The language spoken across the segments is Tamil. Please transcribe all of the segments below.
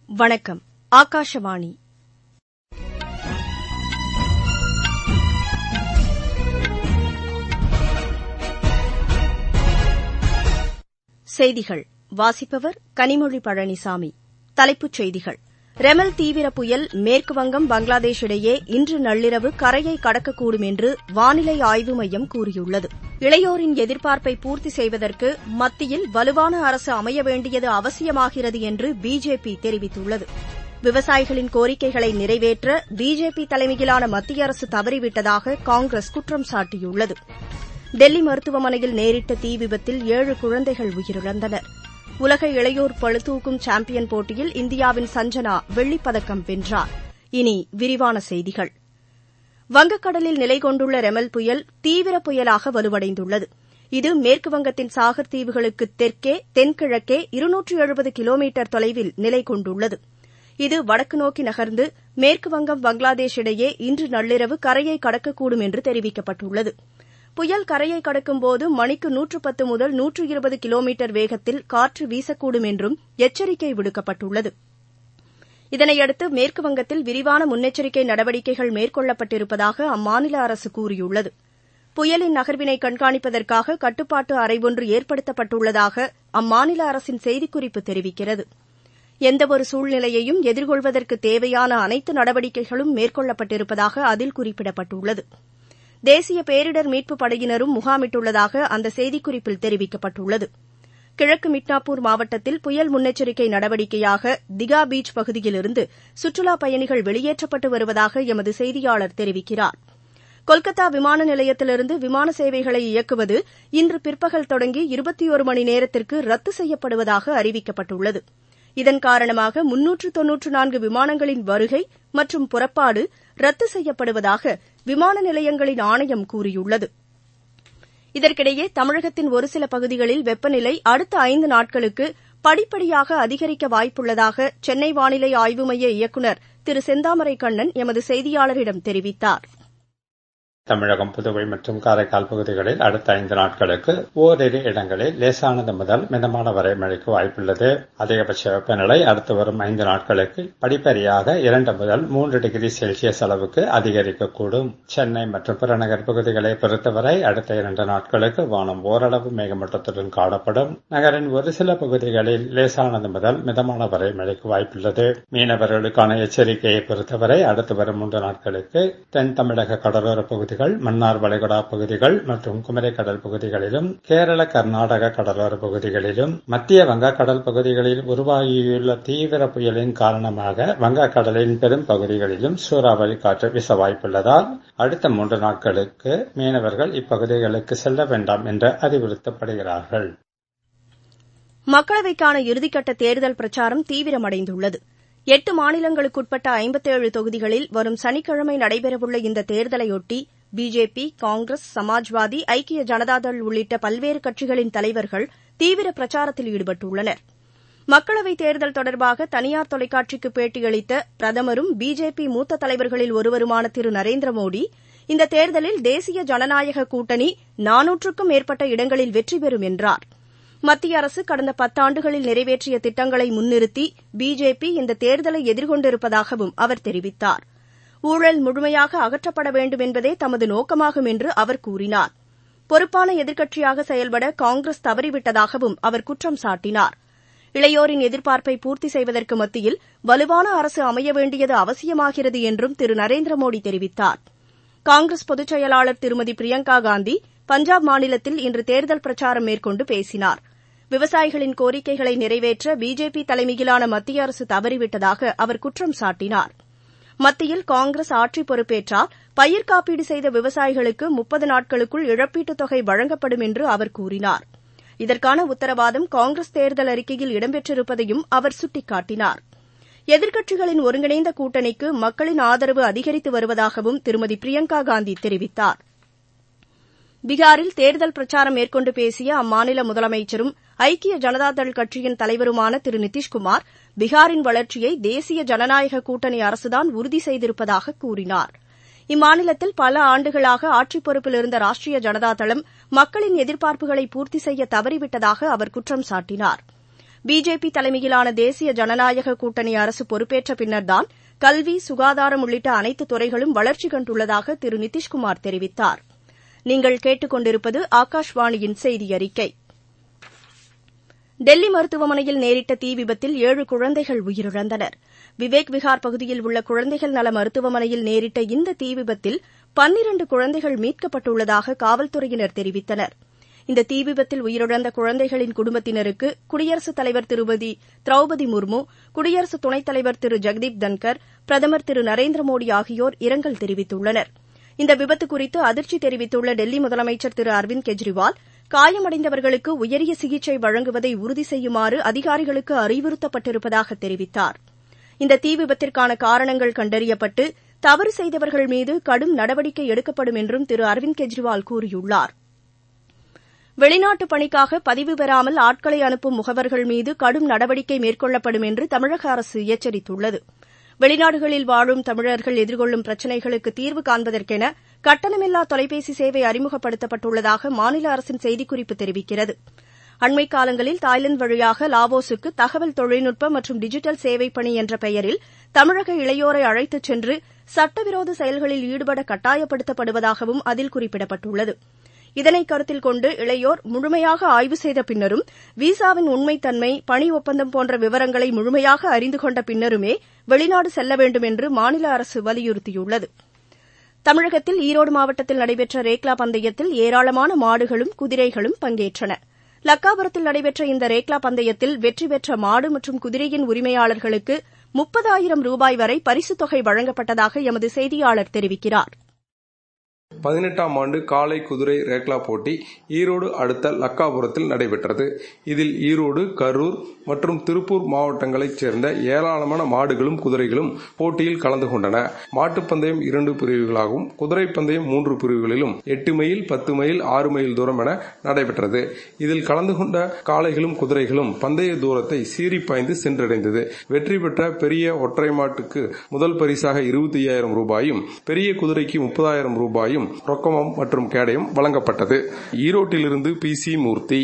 வணக்கம் ஆகாஷவாணி செய்திகள் வாசிப்பவர் கனிமொழி பழனிசாமி தலைப்புச் செய்திகள் ரெமல் தீவிர புயல் மேற்குவங்கம் பங்களாதேஷ் இடையே இன்று நள்ளிரவு கரையை கடக்கக்கூடும் என்று வானிலை ஆய்வு மையம் கூறியுள்ளது இளையோரின் எதிர்பார்ப்பை பூர்த்தி செய்வதற்கு மத்தியில் வலுவான அரசு அமைய வேண்டியது அவசியமாகிறது என்று பிஜேபி தெரிவித்துள்ளது விவசாயிகளின் கோரிக்கைகளை நிறைவேற்ற பிஜேபி தலைமையிலான மத்திய அரசு தவறிவிட்டதாக காங்கிரஸ் குற்றம் சாட்டியுள்ளது டெல்லி மருத்துவமனையில் நேரிட்ட தீ விபத்தில் ஏழு குழந்தைகள் உயிரிழந்தனர் உலக இளையோர் பளுதூக்கும் சாம்பியன் போட்டியில் இந்தியாவின் சஞ்சனா வெள்ளிப்பதக்கம் வென்றார் இனி விரிவான செய்திகள் வங்கக்கடலில் நிலை கொண்டுள்ள ரெமல் புயல் தீவிர புயலாக வலுவடைந்துள்ளது இது மேற்குவங்கத்தின் சாகர் தீவுகளுக்கு தெற்கே தென்கிழக்கே இருநூற்று எழுபது கிலோமீட்டர் தொலைவில் நிலை கொண்டுள்ளது இது வடக்கு நோக்கி நகர்ந்து மேற்குவங்கம் பங்களாதேஷ் இடையே இன்று நள்ளிரவு கரையை கடக்கக்கூடும் என்று தெரிவிக்கப்பட்டுள்ளது புயல் கரையை கடக்கும்போது மணிக்கு நூற்று பத்து முதல் நூற்று இருபது கிலோமீட்டர் வேகத்தில் காற்று வீசக்கூடும் என்றும் எச்சரிக்கை விடுக்கப்பட்டுள்ளது இதனையடுத்து மேற்குவங்கத்தில் விரிவான முன்னெச்சரிக்கை நடவடிக்கைகள் மேற்கொள்ளப்பட்டிருப்பதாக அம்மாநில அரசு கூறியுள்ளது புயலின் நகர்வினை கண்காணிப்பதற்காக கட்டுப்பாட்டு அறை ஒன்று ஏற்படுத்தப்பட்டுள்ளதாக அம்மாநில அரசின் செய்திக்குறிப்பு தெரிவிக்கிறது எந்தவொரு சூழ்நிலையையும் எதிர்கொள்வதற்கு தேவையான அனைத்து நடவடிக்கைகளும் மேற்கொள்ளப்பட்டிருப்பதாக அதில் குறிப்பிடப்பட்டுள்ளது தேசிய பேரிடர் மீட்புப் படையினரும் முகாமிட்டுள்ளதாக அந்த செய்திக்குறிப்பில் தெரிவிக்கப்பட்டுள்ளது கிழக்கு மிட்னாப்பூர் மாவட்டத்தில் புயல் முன்னெச்சரிக்கை நடவடிக்கையாக திகா பீச் பகுதியிலிருந்து சுற்றுலாப் பயணிகள் வெளியேற்றப்பட்டு வருவதாக எமது செய்தியாளர் தெரிவிக்கிறார் கொல்கத்தா விமான நிலையத்திலிருந்து விமான சேவைகளை இயக்குவது இன்று பிற்பகல் தொடங்கி இருபத்தியோரு மணி நேரத்திற்கு ரத்து செய்யப்படுவதாக அறிவிக்கப்பட்டுள்ளது இதன் காரணமாக முன்னூற்று தொன்னூற்று நான்கு விமானங்களின் வருகை மற்றும் புறப்பாடு ரத்து செய்யப்படுவதாக விமான நிலையங்களின் ஆணையம் கூறியுள்ளது இதற்கிடையே தமிழகத்தின் ஒருசில பகுதிகளில் வெப்பநிலை அடுத்த ஐந்து நாட்களுக்கு படிப்படியாக அதிகரிக்க வாய்ப்புள்ளதாக சென்னை வானிலை ஆய்வு மைய இயக்குநர் திரு செந்தாமரை கண்ணன் எமது செய்தியாளரிடம் தெரிவித்தார் தமிழகம் புதுவை மற்றும் காரைக்கால் பகுதிகளில் அடுத்த ஐந்து நாட்களுக்கு ஓரிரு இடங்களில் லேசானது முதல் மிதமான வரை மழைக்கு வாய்ப்புள்ளது அதிகபட்ச வெப்பநிலை அடுத்து வரும் ஐந்து நாட்களுக்கு படிப்படியாக இரண்டு முதல் மூன்று டிகிரி செல்சியஸ் அளவுக்கு அதிகரிக்கக்கூடும் சென்னை மற்றும் புறநகர் பகுதிகளை பொறுத்தவரை அடுத்த இரண்டு நாட்களுக்கு வானம் ஓரளவு மேகமூட்டத்துடன் காணப்படும் நகரின் ஒரு சில பகுதிகளில் லேசானது முதல் மிதமான வரை மழைக்கு வாய்ப்புள்ளது மீனவர்களுக்கான எச்சரிக்கையை பொறுத்தவரை அடுத்து வரும் மூன்று நாட்களுக்கு தென் தமிழக கடலோர பகுதிகள் பகுதிகள் மன்னார் வளைகுடா பகுதிகள் மற்றும் குமரிக்கடல் பகுதிகளிலும் கேரள கர்நாடக கடலோர பகுதிகளிலும் மத்திய வங்கக்கடல் பகுதிகளில் உருவாகியுள்ள தீவிர புயலின் காரணமாக வங்கக்கடலின் பெரும் பகுதிகளிலும் சூறாவளி காற்று வீச வாய்ப்புள்ளதால் அடுத்த மூன்று நாட்களுக்கு மீனவர்கள் இப்பகுதிகளுக்கு செல்ல வேண்டாம் என்று அறிவுறுத்தப்படுகிறார்கள் மக்களவைக்கான இறுதிக்கட்ட தேர்தல் பிரச்சாரம் தீவிரமடைந்துள்ளது எட்டு மாநிலங்களுக்குட்பட்ட ஐம்பத்தேழு தொகுதிகளில் வரும் சனிக்கிழமை நடைபெறவுள்ள இந்த தேர்தலையொட்டி பிஜேபி காங்கிரஸ் சமாஜ்வாதி ஐக்கிய ஜனதாதள் உள்ளிட்ட பல்வேறு கட்சிகளின் தலைவர்கள் தீவிர பிரச்சாரத்தில் ஈடுபட்டுள்ளனர் மக்களவைத் தேர்தல் தொடர்பாக தனியார் தொலைக்காட்சிக்கு பேட்டியளித்த பிரதமரும் பிஜேபி மூத்த தலைவர்களில் ஒருவருமான திரு நரேந்திர மோடி இந்த தேர்தலில் தேசிய ஜனநாயக கூட்டணி நானூற்றுக்கும் மேற்பட்ட இடங்களில் வெற்றி பெறும் என்றார் மத்திய அரசு கடந்த பத்தாண்டுகளில் நிறைவேற்றிய திட்டங்களை முன்னிறுத்தி பிஜேபி இந்த தேர்தலை எதிர்கொண்டிருப்பதாகவும் அவர் தெரிவித்தார் ஊழல் முழுமையாக அகற்றப்பட வேண்டும் என்பதே தமது நோக்கமாகும் என்று அவர் கூறினார் பொறுப்பான எதிர்க்கட்சியாக செயல்பட காங்கிரஸ் தவறிவிட்டதாகவும் அவர் குற்றம் சாட்டினார் இளையோரின் எதிர்பார்ப்பை பூர்த்தி செய்வதற்கு மத்தியில் வலுவான அரசு அமைய வேண்டியது அவசியமாகிறது என்றும் திரு நரேந்திர மோடி தெரிவித்தார் காங்கிரஸ் பொதுச் செயலாளர் திருமதி பிரியங்கா காந்தி பஞ்சாப் மாநிலத்தில் இன்று தேர்தல் பிரச்சாரம் மேற்கொண்டு பேசினார் விவசாயிகளின் கோரிக்கைகளை நிறைவேற்ற பிஜேபி தலைமையிலான மத்திய அரசு தவறிவிட்டதாக அவர் குற்றம் சாட்டினார் மத்தியில் காங்கிரஸ் ஆட்சி பொறுப்பேற்றால் பயிர் காப்பீடு செய்த விவசாயிகளுக்கு முப்பது நாட்களுக்குள் இழப்பீட்டுத் தொகை வழங்கப்படும் என்று அவர் கூறினார் இதற்கான உத்தரவாதம் காங்கிரஸ் தேர்தல் அறிக்கையில் இடம்பெற்றிருப்பதையும் அவர் சுட்டிக்காட்டினார் எதிர்க்கட்சிகளின் ஒருங்கிணைந்த கூட்டணிக்கு மக்களின் ஆதரவு அதிகரித்து வருவதாகவும் திருமதி பிரியங்கா காந்தி தெரிவித்தார் பீகாரில் தேர்தல் பிரச்சாரம் மேற்கொண்டு பேசிய அம்மாநில முதலமைச்சரும் ஐக்கிய ஜனதாதள் கட்சியின் தலைவருமான திரு நிதிஷ்குமார் பீகாரின் வளர்ச்சியை தேசிய ஜனநாயக கூட்டணி அரசுதான் உறுதி செய்திருப்பதாக கூறினார் இம்மாநிலத்தில் பல ஆண்டுகளாக ஆட்சிப் பொறுப்பில் இருந்த ராஷ்டிரிய ஜனதா தளம் மக்களின் எதிர்பார்ப்புகளை பூர்த்தி செய்ய தவறிவிட்டதாக அவர் குற்றம் சாட்டினார் பிஜேபி தலைமையிலான தேசிய ஜனநாயக கூட்டணி அரசு பொறுப்பேற்ற பின்னர்தான் கல்வி சுகாதாரம் உள்ளிட்ட அனைத்து துறைகளும் வளர்ச்சி கண்டுள்ளதாக திரு நிதிஷ்குமார் தெரிவித்தார் நீங்கள் கேட்டுக் கொண்டிருப்பது ஆகாஷ்வாணியின் செய்தி அறிக்கை டெல்லி மருத்துவமனையில் நேரிட்ட தீ விபத்தில் ஏழு குழந்தைகள் உயிரிழந்தனர் விவேக் விஹார் பகுதியில் உள்ள குழந்தைகள் நல மருத்துவமனையில் நேரிட்ட இந்த தீ விபத்தில் பன்னிரண்டு குழந்தைகள் மீட்கப்பட்டுள்ளதாக காவல்துறையினர் தெரிவித்தனர் இந்த தீ விபத்தில் உயிரிழந்த குழந்தைகளின் குடும்பத்தினருக்கு குடியரசுத் தலைவர் திருமதி திரௌபதி முர்மு குடியரசு துணைத் தலைவர் திரு ஜெக்தீப் தன்கர் பிரதமர் திரு நரேந்திர மோடி ஆகியோர் இரங்கல் தெரிவித்துள்ளனர் இந்த விபத்து குறித்து அதிர்ச்சி தெரிவித்துள்ள டெல்லி முதலமைச்சர் திரு அரவிந்த் கெஜ்ரிவால் காயமடைந்தவர்களுக்கு உயரிய சிகிச்சை வழங்குவதை உறுதி செய்யுமாறு அதிகாரிகளுக்கு அறிவுறுத்தப்பட்டிருப்பதாக தெரிவித்தார் இந்த தீ விபத்திற்கான காரணங்கள் கண்டறியப்பட்டு தவறு செய்தவர்கள் மீது கடும் நடவடிக்கை எடுக்கப்படும் என்றும் திரு அரவிந்த் கெஜ்ரிவால் கூறியுள்ளார் வெளிநாட்டு பணிக்காக பதிவு பெறாமல் ஆட்களை அனுப்பும் முகவர்கள் மீது கடும் நடவடிக்கை மேற்கொள்ளப்படும் என்று தமிழக அரசு எச்சரித்துள்ளது வெளிநாடுகளில் வாழும் தமிழர்கள் எதிர்கொள்ளும் பிரச்சினைகளுக்கு தீர்வு காண்பதற்கென கட்டணமில்லா தொலைபேசி சேவை அறிமுகப்படுத்தப்பட்டுள்ளதாக மாநில அரசின் செய்திக்குறிப்பு தெரிவிக்கிறது அண்மைக் காலங்களில் தாய்லாந்து வழியாக லாவோஸுக்கு தகவல் தொழில்நுட்ப மற்றும் டிஜிட்டல் சேவை பணி என்ற பெயரில் தமிழக இளையோரை அழைத்துச் சென்று சட்டவிரோத செயல்களில் ஈடுபட கட்டாயப்படுத்தப்படுவதாகவும் அதில் குறிப்பிடப்பட்டுள்ளது இதனை கருத்தில் கொண்டு இளையோர் முழுமையாக ஆய்வு செய்த பின்னரும் விசாவின் உண்மைத்தன்மை பணி ஒப்பந்தம் போன்ற விவரங்களை முழுமையாக அறிந்து கொண்ட பின்னருமே வெளிநாடு செல்ல வேண்டும் என்று மாநில அரசு வலியுறுத்தியுள்ளது தமிழகத்தில் ஈரோடு மாவட்டத்தில் நடைபெற்ற ரேக்லா பந்தயத்தில் ஏராளமான மாடுகளும் குதிரைகளும் பங்கேற்றன லக்காபுரத்தில் நடைபெற்ற இந்த ரேக்லா பந்தயத்தில் வெற்றி பெற்ற மாடு மற்றும் குதிரையின் உரிமையாளர்களுக்கு முப்பதாயிரம் ரூபாய் வரை பரிசுத் தொகை வழங்கப்பட்டதாக எமது செய்தியாளர் தெரிவிக்கிறார் பதினெட்டாம் ஆண்டு காலை குதிரை ரேக்லா போட்டி ஈரோடு அடுத்த லக்காபுரத்தில் நடைபெற்றது இதில் ஈரோடு கரூர் மற்றும் திருப்பூர் மாவட்டங்களைச் சேர்ந்த ஏராளமான மாடுகளும் குதிரைகளும் போட்டியில் கலந்து கொண்டன மாட்டுப்பந்தயம் இரண்டு பிரிவுகளாகவும் குதிரை பந்தயம் மூன்று பிரிவுகளிலும் எட்டு மைல் பத்து மைல் ஆறு மைல் தூரம் என நடைபெற்றது இதில் கலந்து கொண்ட காளைகளும் குதிரைகளும் பந்தய தூரத்தை சீறி பாய்ந்து சென்றடைந்தது வெற்றி பெற்ற பெரிய ஒற்றை மாட்டுக்கு முதல் பரிசாக இருபத்தி ஐயாயிரம் ரூபாயும் பெரிய குதிரைக்கு முப்பதாயிரம் ரூபாயும் ரொக்கமம் மற்றும் கேடயம் வழங்கப்பட்டது ஈரோட்டிலிருந்து பி சி மூர்த்தி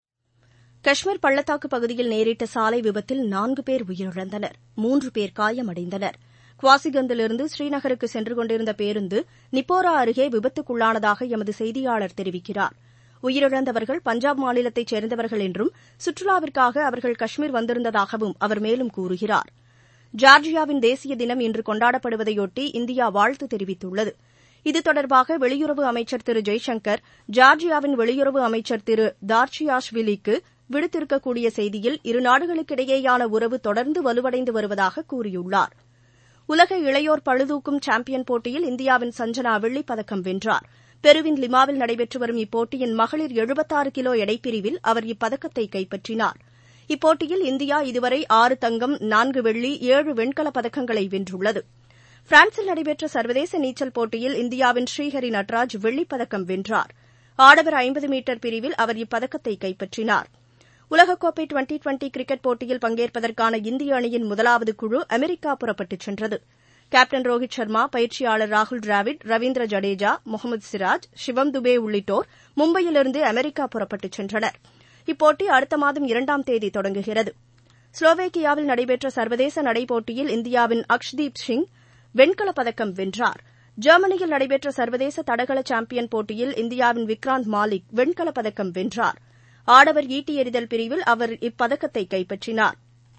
காஷ்மீர் பள்ளத்தாக்கு பகுதியில் நேரிட்ட சாலை விபத்தில் நான்கு பேர் உயிரிழந்தனர் மூன்று பேர் காயமடைந்தனர் குவாசிகந்திலிருந்து ஸ்ரீநகருக்கு சென்று கொண்டிருந்த பேருந்து நிப்போரா அருகே விபத்துக்குள்ளானதாக எமது செய்தியாளர் தெரிவிக்கிறார் உயிரிழந்தவர்கள் பஞ்சாப் மாநிலத்தைச் சேர்ந்தவர்கள் என்றும் சுற்றுலாவிற்காக அவர்கள் காஷ்மீர் வந்திருந்ததாகவும் அவர் மேலும் கூறுகிறார் ஜார்ஜியாவின் தேசிய தினம் இன்று கொண்டாடப்படுவதையொட்டி இந்தியா வாழ்த்து தெரிவித்துள்ளது இது தொடர்பாக வெளியுறவு அமைச்சர் திரு ஜெய்சங்கர் ஜார்ஜியாவின் வெளியுறவு அமைச்சர் திரு தார்ச்சியாஷ்விலிக்கு விடுத்திருக்கக்கூடிய செய்தியில் இரு நாடுகளுக்கிடையேயான உறவு தொடர்ந்து வலுவடைந்து வருவதாக கூறியுள்ளார் உலக இளையோர் பளுதூக்கும் சாம்பியன் போட்டியில் இந்தியாவின் சஞ்சனா வெள்ளிப் பதக்கம் வென்றார் பெருவின் லிமாவில் நடைபெற்று வரும் இப்போட்டியின் மகளிர் எழுபத்தாறு கிலோ எடைப்பிரிவில் அவர் இப்பதக்கத்தை கைப்பற்றினார் இப்போட்டியில் இந்தியா இதுவரை ஆறு தங்கம் நான்கு வெள்ளி ஏழு வெண்கலப் பதக்கங்களை வென்றுள்ளது பிரான்சில் நடைபெற்ற சர்வதேச நீச்சல் போட்டியில் இந்தியாவின் ஸ்ரீஹரி நட்ராஜ் வெள்ளிப் பதக்கம் வென்றார் ஆடவர் ஐம்பது மீட்டர் பிரிவில் அவர் இப்பதக்கத்தை கைப்பற்றினார் உலகக்கோப்பை டுவெண்டி டுவெண்டி கிரிக்கெட் போட்டியில் பங்கேற்பதற்கான இந்திய அணியின் முதலாவது குழு அமெரிக்கா புறப்பட்டுச் சென்றது கேப்டன் ரோஹித் சர்மா பயிற்சியாளர் ராகுல் டிராவிட் ரவீந்திர ஜடேஜா முகமது சிராஜ் சிவம் துபே உள்ளிட்டோர் மும்பையிலிருந்து அமெரிக்கா புறப்பட்டுச் சென்றனர் இப்போட்டி அடுத்த மாதம் இரண்டாம் தேதி தொடங்குகிறது ஸ்லோவேக்கியாவில் நடைபெற்ற சர்வதேச நடைபோட்டியில் இந்தியாவின் அக்ஷ்தீப் சிங் வெண்கலப் பதக்கம் வென்றார் ஜெர்மனியில் நடைபெற்ற சர்வதேச தடகள சாம்பியன் போட்டியில் இந்தியாவின் விக்ராந்த் மாலிக் வெண்கலப் பதக்கம் வென்றார் ஆடவர் ஈட்டி எறிதல் பிரிவில் அவர் இப்பதக்கத்தை கைப்பற்றினார்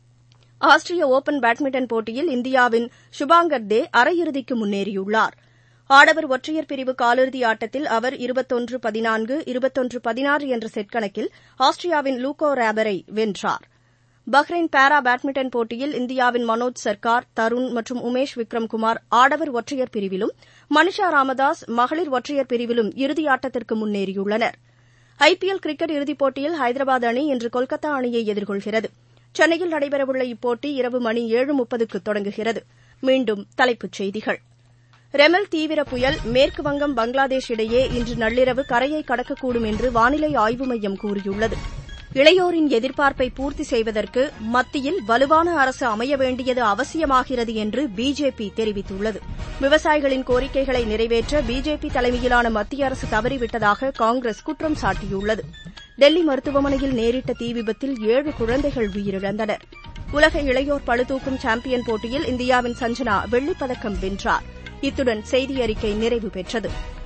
ஆஸ்திரிய ஒபன் பேட்மிண்டன் போட்டியில் இந்தியாவின் சுபாங்கர் தே அரையிறுதிக்கு முன்னேறியுள்ளார் ஆடவர் ஒற்றையர் பிரிவு காலிறுதி ஆட்டத்தில் அவர் இருபத்தொன்று பதினான்கு இருபத்தொன்று பதினாறு என்ற செட் கணக்கில் ஆஸ்திரியாவின் லூகோ ரேபரை வென்றார் பஹ்ரைன் பாரா பேட்மிண்டன் போட்டியில் இந்தியாவின் மனோஜ் சர்க்கார் தருண் மற்றும் உமேஷ் விக்ரம்குமார் ஆடவர் ஒற்றையர் பிரிவிலும் மனிஷா ராமதாஸ் மகளிர் ஒற்றையர் பிரிவிலும் இறுதியாட்டத்திற்கு முன்னேறியுள்ளனர் ஐபிஎல் கிரிக்கெட் இறுதிப் போட்டியில் ஹைதராபாத் அணி இன்று கொல்கத்தா அணியை எதிர்கொள்கிறது சென்னையில் நடைபெறவுள்ள இப்போட்டி இரவு மணி ஏழு முப்பதுக்கு தொடங்குகிறது மீண்டும் தலைப்புச் செய்திகள் ரெமல் தீவிர புயல் மேற்குவங்கம் பங்களாதேஷ் இடையே இன்று நள்ளிரவு கரையை கடக்கக்கூடும் என்று வானிலை ஆய்வு மையம் கூறியுள்ளது இளையோரின் எதிர்பார்ப்பை பூர்த்தி செய்வதற்கு மத்தியில் வலுவான அரசு அமைய வேண்டியது அவசியமாகிறது என்று பிஜேபி தெரிவித்துள்ளது விவசாயிகளின் கோரிக்கைகளை நிறைவேற்ற பிஜேபி தலைமையிலான மத்திய அரசு தவறிவிட்டதாக காங்கிரஸ் குற்றம் சாட்டியுள்ளது டெல்லி மருத்துவமனையில் நேரிட்ட தீ விபத்தில் ஏழு குழந்தைகள் உயிரிழந்தனர் உலக இளையோர் பளுதூக்கும் சாம்பியன் போட்டியில் இந்தியாவின் சஞ்சனா வெள்ளிப்பதக்கம் வென்றார் இத்துடன் செய்தி அறிக்கை நிறைவு பெற்றது